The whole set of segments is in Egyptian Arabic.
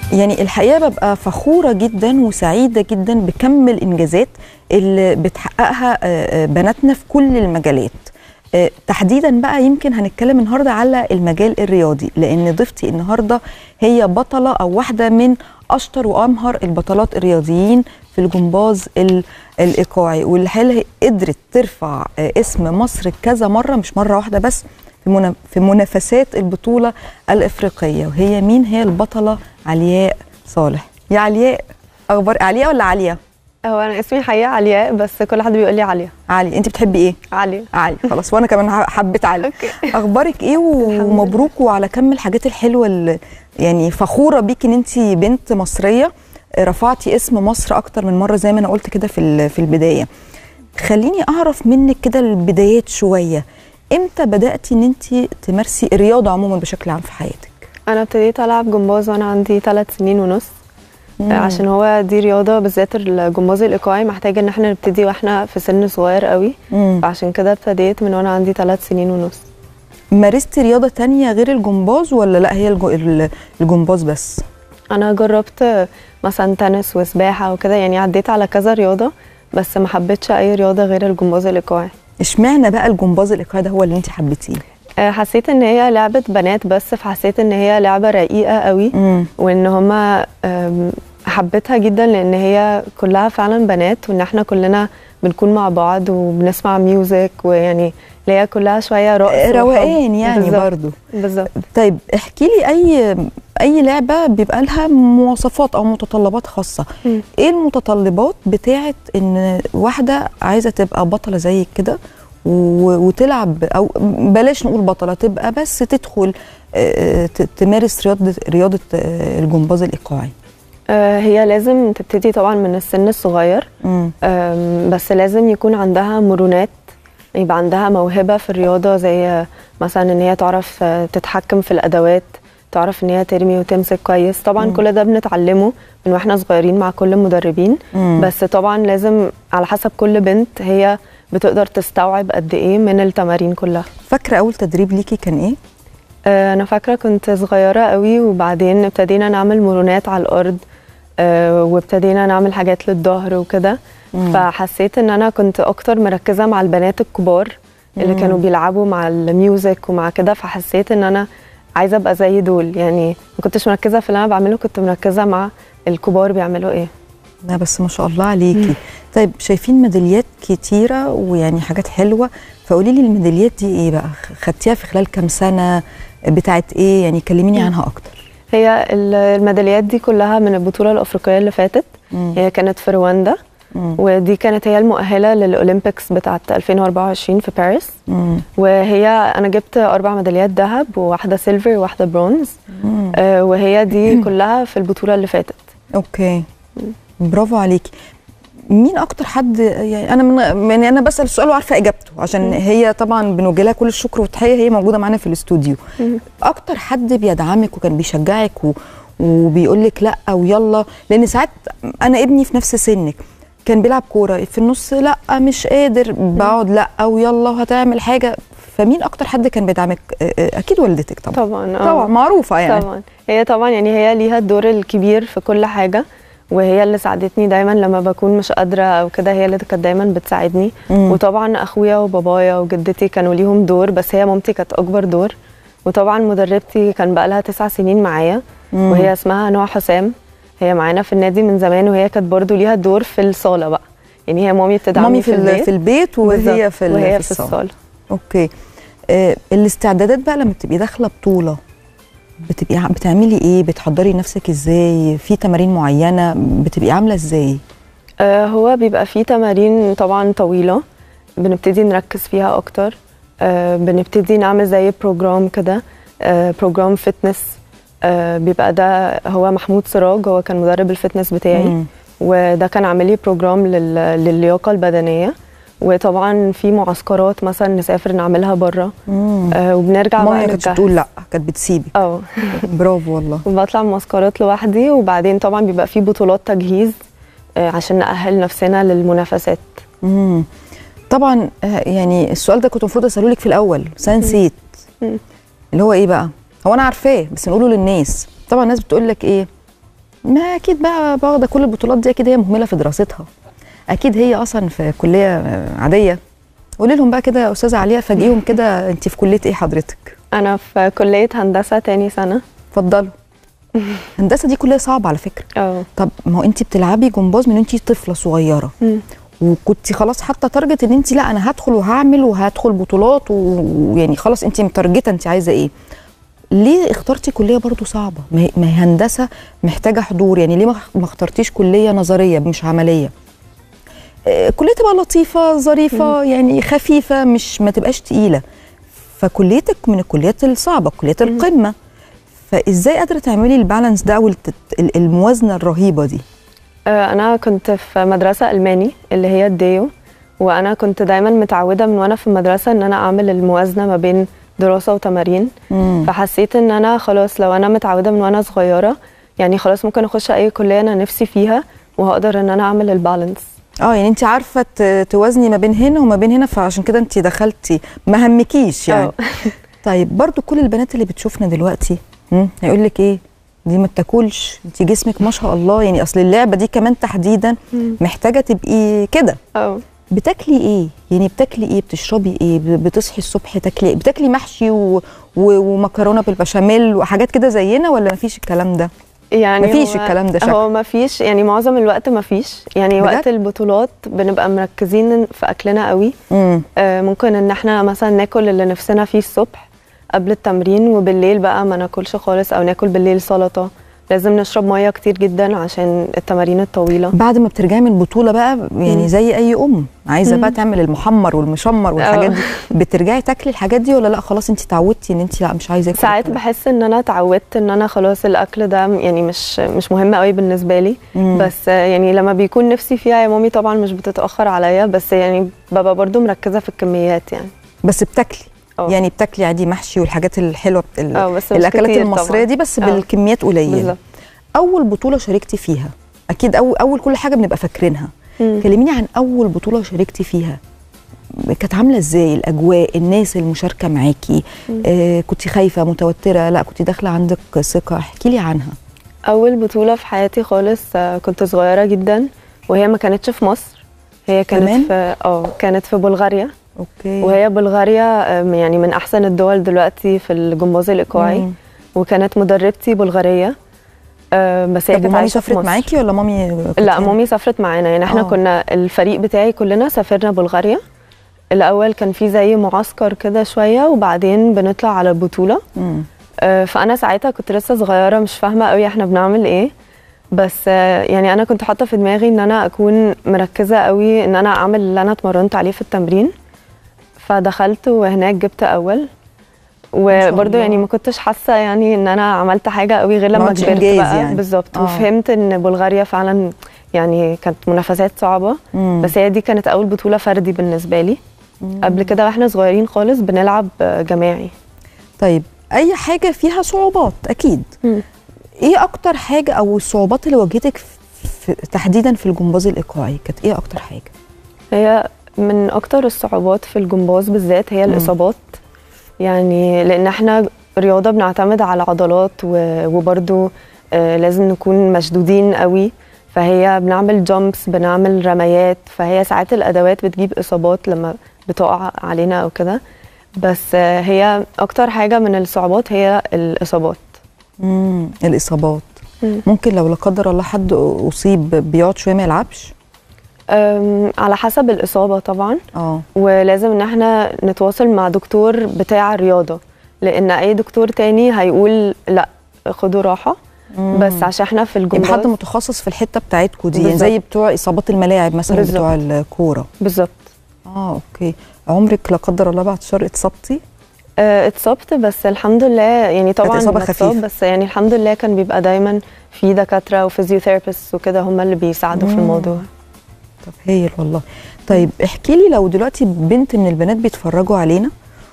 يعني الحقيقه ببقى فخوره جدا وسعيده جدا بكم الانجازات اللي بتحققها آه، آه، بناتنا في كل المجالات آه، تحديدا بقى يمكن هنتكلم النهارده على المجال الرياضي لان ضيفتي النهارده هي بطله او واحده من اشطر وامهر البطلات الرياضيين في الجمباز ال- الايقاعي والحقيقه هي قدرت ترفع آه، اسم مصر كذا مره مش مره واحده بس في منا- في منافسات البطوله الافريقيه وهي مين هي البطله علياء صالح يا علياء اخبار علياء ولا عاليه هو انا اسمي حقيقة علياء بس كل حد بيقول لي عليا علي انت بتحبي ايه علي علي خلاص وانا كمان حبيت علي اوكي اخبارك ايه لله. ومبروك وعلى كم الحاجات الحلوه اللي يعني فخوره بيكي ان انت بنت مصريه رفعتي اسم مصر اكتر من مره زي ما انا قلت كده في ال- في البدايه خليني اعرف منك كده البدايات شويه امتى بداتي ان انت تمارسي الرياضه عموما بشكل عام في حياتك انا ابتديت العب جمباز وانا عندي ثلاث سنين ونص مم. عشان هو دي رياضة بالذات الجمباز الايقاعي محتاج ان احنا نبتدي واحنا في سن صغير قوي مم. فعشان كده ابتديت من وانا عندي ثلاث سنين ونص مارستي رياضه تانية غير الجمباز ولا لا هي الج- ال- الجمباز بس انا جربت مثلا تنس وسباحة وكده يعني عديت على كذا رياضة بس ما حبيتش اي رياضة غير الجمباز الايقاعي اشمعنى بقى الجمباز الايقاعي ده هو اللي انت حبيتيه آه، حسيت ان هي لعبة بنات بس فحسيت ان هي لعبة رقيقة قوي امم وان هما آم، حبيتها جدا لان هي كلها فعلا بنات وان احنا كلنا بنكون مع بعض وبنسمع ميوزك ويعني اللي هي كلها شويه رقص وحب. روقان يعني بالظبط. برضو بالظبط طيب احكي لي اي اي لعبه بيبقى لها مواصفات او متطلبات خاصه مم. ايه المتطلبات بتاعه ان واحده عايزه تبقى بطله زيك كده و- وتلعب او بلاش نقول بطله تبقى بس تدخل آه، ت- تمارس رياضه رياضه آه، الجمباز الايقاعي آه، هي لازم تبتدي طبعا من السن الصغير مم. آم، بس لازم يكون عندها مرونات يبقى عندها موهبة في الرياضة زي مثلا ان هي تعرف آه، تتحكم في الادوات تعرف ان هي ترمي وتمسك كويس طبعا مم. كل ده بنتعلمه من واحنا صغيرين مع كل المدربين مم. بس طبعا لازم على حسب كل بنت هي بتقدر تستوعب قد ايه من التمارين كلها فاكره اول تدريب ليكي كان ايه آه، انا فاكره كنت صغيره قوي وبعدين ابتدينا نعمل مرونات على الارض آه، وابتدينا نعمل حاجات للظهر وكده مم. فحسيت ان انا كنت اكتر مركزه مع البنات الكبار اللي مم. كانوا بيلعبوا مع الميوزك ومع كده فحسيت ان انا عايزه ابقى زي دول يعني ما كنتش مركزه في اللي انا بعمله كنت مركزه مع الكبار بيعملوا ايه لا بس ما شاء الله عليكي طيب شايفين ميداليات كتيرة ويعني حاجات حلوة فقولي لي الميداليات دي ايه بقى خدتيها في خلال كام سنة بتاعت ايه يعني كلميني عنها اكتر هي ال- الميداليات دي كلها من البطوله الافريقيه اللي فاتت مم. هي كانت في رواندا مم. ودي كانت هي المؤهله للاولمبيكس بتاعه 2024 في باريس مم. وهي انا جبت اربع ميداليات ذهب وواحده سيلفر وواحده برونز مم. آه، وهي دي كلها في البطوله اللي فاتت اوكي برافو عليكي مين اكتر حد يعني انا من يعني انا بسال السؤال وعارفه اجابته عشان مم. هي طبعا بنوجه لها كل الشكر والتحيه هي موجوده معانا في الاستوديو اكتر حد بيدعمك وكان بيشجعك و... وبيقول لك لا ويلا لان ساعات انا ابني في نفس سنك كان بيلعب كوره في النص لا مش قادر بقعد لا ويلا وهتعمل حاجه فمين اكتر حد كان بيدعمك آه، آه، اكيد والدتك طبعا طبعا آه. طبعا معروفه يعني طبعا هي طبعا يعني هي ليها الدور الكبير في كل حاجه وهي اللي ساعدتني دايما لما بكون مش قادره او كده هي اللي كانت دايما بتساعدني مم. وطبعا اخويا وبابايا وجدتي كانوا ليهم دور بس هي مامتي كانت اكبر دور وطبعا مدربتي كان بقى لها تسع سنين معايا مم. وهي اسمها نوع حسام هي معانا في النادي من زمان وهي كانت برضو ليها دور في الصاله بقى يعني هي مامي بتدعمني مامي في, ال- في البيت وهي بالظبط، في ال- وهي في في الصاله الصاله اوكي آه الاستعدادات بقى لما بتبقي داخله بطوله بتبقي ع- بتعملي ايه بتحضري نفسك ازاي في تمارين معينه بتبقي عامله ازاي آه، هو بيبقى فيه تمارين طبعا طويلة بنبتدي نركز فيها أكتر آه، بنبتدي نعمل زي بروجرام كده آه، بروجرام فتنس آه، بيبقى ده هو محمود سراج هو كان مدرب الفتنس بتاعي مم. وده كان عامل لي بروجرام لل- للياقة البدنية وطبعا في معسكرات مثلا نسافر نعملها بره مم. آه، وبنرجع مامي بقى ما كانتش نتجهز. بتقول لا كانت بتسيبك اه برافو والله وبطلع معسكرات لوحدي وبعدين طبعا بيبقى في بطولات تجهيز آه، عشان نأهل نفسنا للمنافسات مم. طبعا آه، يعني السؤال ده كنت المفروض اساله لك في الاول بس انا نسيت مم. اللي هو ايه بقى هو انا عارفاه بس نقوله للناس طبعا الناس بتقول لك ايه ما اكيد بقى واخده كل البطولات دي اكيد هي مهمله في دراستها اكيد هي اصلا في كليه آه، عاديه قولي لهم بقى كده يا استاذه عليا فاجئيهم كده انت في كليه ايه حضرتك انا في كليه هندسه تاني سنه اتفضلوا هندسه دي كليه صعبه على فكره اه طب ما هو انت بتلعبي جمباز من انت طفله صغيره مم. وكنت خلاص حاطه تارجت ان انت لا انا هدخل وهعمل وهدخل بطولات و- ويعني خلاص انت متارجته انت عايزه ايه ليه اخترتي كليه برضو صعبه ما هي- ما هي هندسه محتاجه حضور يعني ليه ما ما اخترتيش كليه نظريه مش عمليه آه، كليه تبقى لطيفه ظريفه يعني خفيفه مش ما تبقاش تقيله فكليتك من الكليات الصعبه كليات القمه فازاي قادره تعملي البالانس ده والموازنه الرهيبه دي آه، انا كنت في مدرسه الماني اللي هي الديو وانا كنت دايما متعوده من وانا في المدرسه ان انا اعمل الموازنه ما بين دراسه وتمارين مم. فحسيت ان انا خلاص لو انا متعوده من وانا صغيره يعني خلاص ممكن اخش اي كليه انا نفسي فيها وهقدر ان انا اعمل البالانس اه يعني انت عارفه ت- توازني ما بين هنا وما بين هنا فعشان كده انت دخلتي ما همكيش يعني اه. طيب برضو كل البنات اللي بتشوفنا دلوقتي مم، هيقول لك ايه دي ما بتاكلش انت جسمك ما شاء الله يعني اصل اللعبه دي كمان تحديدا مم. محتاجه تبقي كده اه بتاكلي ايه يعني بتاكلي ايه بتشربي ايه ب- بتصحي الصبح تاكلي ايه بتاكلي محشي و... و... ومكرونه بالبشاميل وحاجات كده زينا ولا مفيش الكلام ده يعني مفيش هو- الكلام ده شكل. هو مفيش يعني معظم الوقت مفيش يعني بجد؟ وقت البطولات بنبقى مركزين في اكلنا قوي امم آه، ممكن ان احنا مثلا ناكل اللي نفسنا فيه الصبح قبل التمرين وبالليل بقى ما ناكلش خالص او ناكل بالليل سلطه لازم نشرب ميه كتير جدا عشان التمارين الطويله بعد ما بترجعي من البطوله بقى يعني مم. زي اي ام عايزه مم. بقى تعمل المحمر والمشمر والحاجات اه. دي بترجعي تاكلي الحاجات دي ولا لا خلاص انت اتعودتي ان انت لا مش عايزه اكل ساعات الكلام ده؟ بحس ان انا اتعودت ان انا خلاص الاكل ده يعني مش مش مهم قوي بالنسبه لي مم. بس آه، يعني لما بيكون نفسي فيها يا مامي طبعا مش بتتاخر عليا بس يعني ببقى برضو مركزه في الكميات يعني بس بتاكلي اه. يعني بتاكلي عادي محشي والحاجات الحلوه بت- ال- اه بس مش الاكلات كتير المصريه طبعاً. دي بس اه. بالكميات قليله بالظبط اول بطوله شاركتي فيها اكيد اول اول كل حاجه بنبقى فاكرينها مم. كلميني عن اول بطوله شاركتي فيها كانت عامله ازاي الاجواء الناس المشاركه معاكي آه كنت خايفه متوتره لا كنت داخله عندك ثقه احكي لي عنها اول بطوله في حياتي خالص آه، كنت صغيره جدا وهي ما كانتش في مصر هي كمان؟ كانت في اه كانت في بلغاريا اوكي وهي بلغاريا آم، يعني من احسن الدول دلوقتي في الجمباز الايقاعي مم. وكانت مدربتي بلغاريه آه، بس هي طب كانت ومامي عايشه في سافرت مصر معاكي ولا مامي كنت لا هنا؟ مامي سافرت معانا يعني احنا آه. كنا الفريق بتاعي كلنا سافرنا بلغاريا الاول كان في زي معسكر كده شويه وبعدين بنطلع على البطوله مم. آه، فانا ساعتها كنت لسه صغيره مش فاهمه قوي احنا بنعمل ايه بس آه، يعني انا كنت حاطه في دماغي ان انا اكون مركزه قوي ان انا اعمل اللي انا اتمرنت عليه في التمرين فدخلت وهناك جبت اول شاء وبرضه الله. يعني ما كنتش حاسه يعني ان انا عملت حاجه قوي غير ما لما عملتش كبرت إنجاز بقى يعني. بالظبط آه. وفهمت ان بلغاريا فعلا يعني كانت منافسات صعبه مم. بس هي دي كانت اول بطوله فردي بالنسبه لي قبل كده واحنا صغيرين خالص بنلعب آه، جماعي طيب اي حاجه فيها صعوبات اكيد مم. ايه اكتر حاجه او الصعوبات اللي واجهتك في في تحديدا في الجمباز الايقاعي كانت ايه اكتر حاجه هي من اكتر الصعوبات في الجمباز بالذات هي مم. الاصابات يعني لان احنا رياضه بنعتمد على عضلات و- وبرضو آه، لازم نكون مشدودين قوي فهي بنعمل جامبس بنعمل رميات فهي ساعات الادوات بتجيب اصابات لما بتقع علينا او كده بس آه، هي اكتر حاجه من الصعوبات هي الاصابات امم الاصابات مم. ممكن لو لا قدر الله حد اصيب بيقعد شويه ما يلعبش أم، على حسب الاصابه طبعا اه ولازم ان احنا نتواصل مع دكتور بتاع الرياضه لان اي دكتور تاني هيقول لا خدوا راحه مم. بس عشان احنا في يبقى الجمباز حد متخصص في الحته بتاعتكم دي يعني بالظبط. زي بتوع اصابات الملاعب مثلا بالظبط. بتوع الكوره بالظبط اه اوكي عمرك لا قدر الله بعد شر اتصبتي آه، اتصبت بس الحمد لله يعني طبعا إصابة بتصاب، خفيفة. بس يعني الحمد لله كان بيبقى دايما في دكاتره وفيزيوثيرابيست وكده هم اللي بيساعدوا في مم. الموضوع طب هايل والله طيب احكي لي لو دلوقتي بنت من البنات بيتفرجوا علينا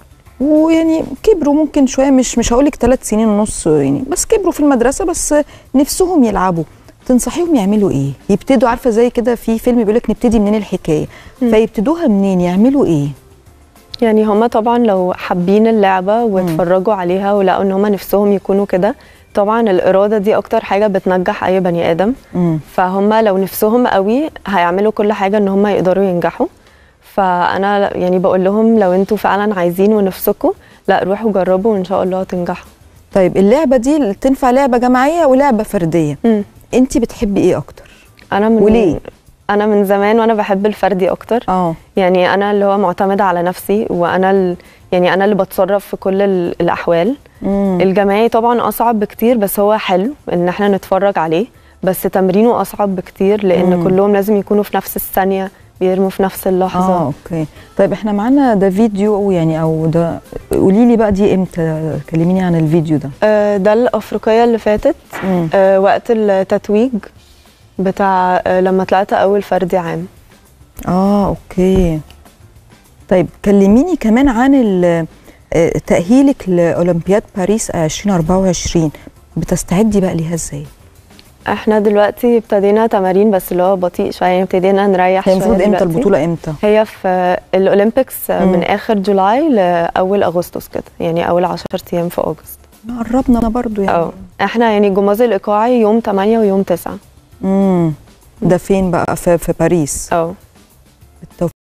ويعني كبروا ممكن شويه مش مش هقول لك ثلاث سنين ونص يعني بس كبروا في المدرسه بس نفسهم يلعبوا تنصحيهم يعملوا ايه يبتدوا عارفه زي كده في فيلم بيقول لك نبتدي منين الحكايه مم. فيبتدوها منين يعملوا ايه يعني هما طبعا لو حابين اللعبة واتفرجوا عليها ولقوا ان هما نفسهم يكونوا كده طبعا الاراده دي اكتر حاجه بتنجح اي بني ادم مم. فهم لو نفسهم قوي هيعملوا كل حاجه ان هم يقدروا ينجحوا فانا يعني بقول لهم لو انتوا فعلا عايزين ونفسكم لا روحوا جربوا وان شاء الله تنجحوا طيب اللعبه دي تنفع لعبه جماعيه ولعبه فرديه مم. انت بتحبي ايه اكتر انا من وليه؟ انا من زمان وانا بحب الفردي اكتر اه يعني انا اللي هو معتمده على نفسي وانا ال... يعني انا اللي بتصرف في كل ال- الاحوال مم. الجماعي طبعا اصعب بكتير بس هو حلو ان احنا نتفرج عليه بس تمرينه اصعب بكتير لان مم. كلهم لازم يكونوا في نفس الثانيه بيرموا في نفس اللحظه اه اوكي طيب احنا معانا ده فيديو يعني او ده قولي لي بقى دي امتى كلميني عن الفيديو ده آه، ده الافريقيه اللي فاتت مم. آه، وقت التتويج بتاع آه، لما طلعت اول فردي عام اه اوكي طيب كلميني كمان عن ال- آه، تأهيلك لأولمبياد باريس 2024 بتستعدي بقى ليها ازاي؟ احنا دلوقتي ابتدينا تمارين بس اللي هو بطيء شويه يعني ابتدينا نريح هي شويه المفروض امتى دلوقتي. البطولة امتى؟ هي في الاولمبيكس مم. من اخر جولاي لاول اغسطس كده يعني اول 10 ايام في اغسطس قربنا برضو يعني اه احنا يعني جماز الايقاعي يوم 8 ويوم 9 امم ده فين بقى في, في باريس اه بالتوفيق